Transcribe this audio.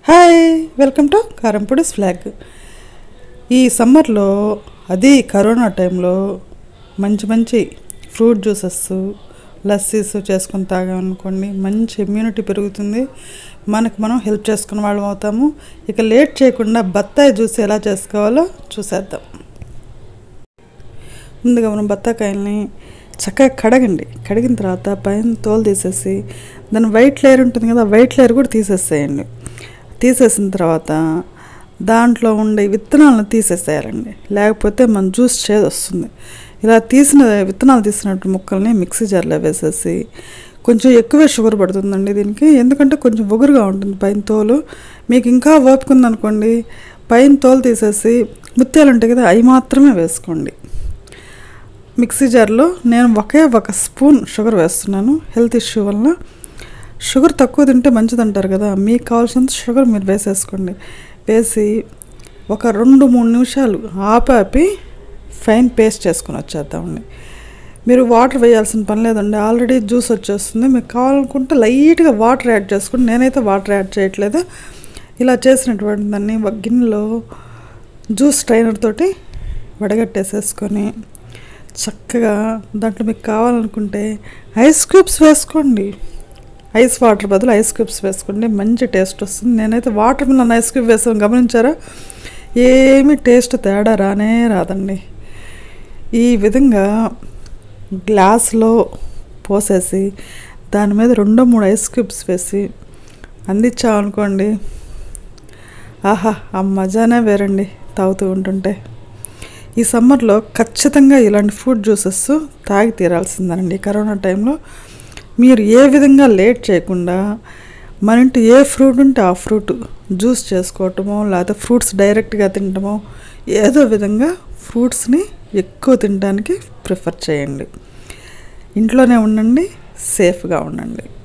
hi welcome to కారంపొడిస్ vlog ఈ సమ్మర్లో అది కరోనా టైంలో మంచి మంచి ఫ్రూట్ జ్యూసెస్ లస్సీస్ చేసుకొని తాగామనుకోండి మంచి ఇమ్యూనిటీ పెరుగుతుంది మనకు మనం హెల్ప్ చేసుకున్న వాళ్ళం అవుతాము ఇక లేట్ చేయకుండా బత్తాయి జ్యూస్ ఎలా చేసుకోవాలో చూసేద్దాం ముందుగా మనం బత్తాకాయల్ని చక్కగా కడగండి కడిగిన తర్వాత పైన తోలు తీసేసి దాని వైట్ లేయర్ ఉంటుంది కదా వైట్ లేయర్ కూడా తీసేసేయండి తీసేసిన తర్వాత దాంట్లో ఉండే విత్తనాలను తీసేసేయాలండి లేకపోతే మన జ్యూస్ చేదు వస్తుంది ఇలా తీసిన విత్తనాలు తీసినట్టు ముక్కల్ని మిక్సీ జార్లో వేసేసి కొంచెం ఎక్కువే షుగర్ పడుతుందండి దీనికి ఎందుకంటే కొంచెం ఒగురుగా ఉంటుంది పైన తోలు మీకు ఇంకా ఓపిక ఉందనుకోండి పైన తోలు తీసేసి ముత్యాలు ఉంటాయి కదా అవి మాత్రమే వేసుకోండి మిక్సీ జార్లో నేను ఒకే ఒక స్పూన్ షుగర్ వేస్తున్నాను హెల్త్ ఇష్యూ వలన షుగర్ తక్కువ తింటే మంచిది అంటారు కదా మీకు కావాల్సినంత షుగర్ మీరు వేసేసుకోండి వేసి ఒక రెండు మూడు నిమిషాలు ఆపాపి ఫైన్ పేస్ట్ చేసుకొని వచ్చేద్దామండి మీరు వాటర్ వేయాల్సిన పని లేదండి ఆల్రెడీ జ్యూస్ వచ్చేస్తుంది మీకు కావాలనుకుంటే లైట్గా వాటర్ యాడ్ చేసుకుని నేనైతే వాటర్ యాడ్ చేయట్లేదు ఇలా చేసినటువంటి దాన్ని ఒక గిన్నెలో జ్యూస్ ట్రైనర్ తోటి వడగట్టేసేసుకొని చక్కగా దాంట్లో మీకు కావాలనుకుంటే ఐస్ క్యూబ్స్ వేసుకోండి ఐస్ వాటర్ బదులు ఐస్ క్యూబ్స్ వేసుకోండి మంచి టేస్ట్ వస్తుంది నేనైతే వాటర్ మిలన్ ఐస్ క్యూబ్ వేసాను గమనించారా ఏమీ టేస్ట్ తేడా రానే రాదండి ఈ విధంగా గ్లాస్లో పోసేసి దాని మీద రెండో మూడు ఐస్ క్యూబ్స్ వేసి అందించామనుకోండి ఆహా ఆ మజానే వేరండి తాగుతూ ఉంటుంటే ఈ సమ్మర్లో ఖచ్చితంగా ఇలాంటి ఫ్రూట్ జ్యూసెస్ తాగి తీరాల్సిందేనండి కరోనా టైంలో మీరు ఏ విధంగా లేట్ చేయకుండా మన ఇంటి ఏ ఫ్రూట్ ఉంటే ఆ ఫ్రూట్ జ్యూస్ చేసుకోవటమో లేకపోతే ఫ్రూట్స్ డైరెక్ట్గా తినటమో ఏదో విధంగా ఫ్రూట్స్ని ఎక్కువ తినడానికి ప్రిఫర్ చేయండి ఇంట్లోనే ఉండండి సేఫ్గా ఉండండి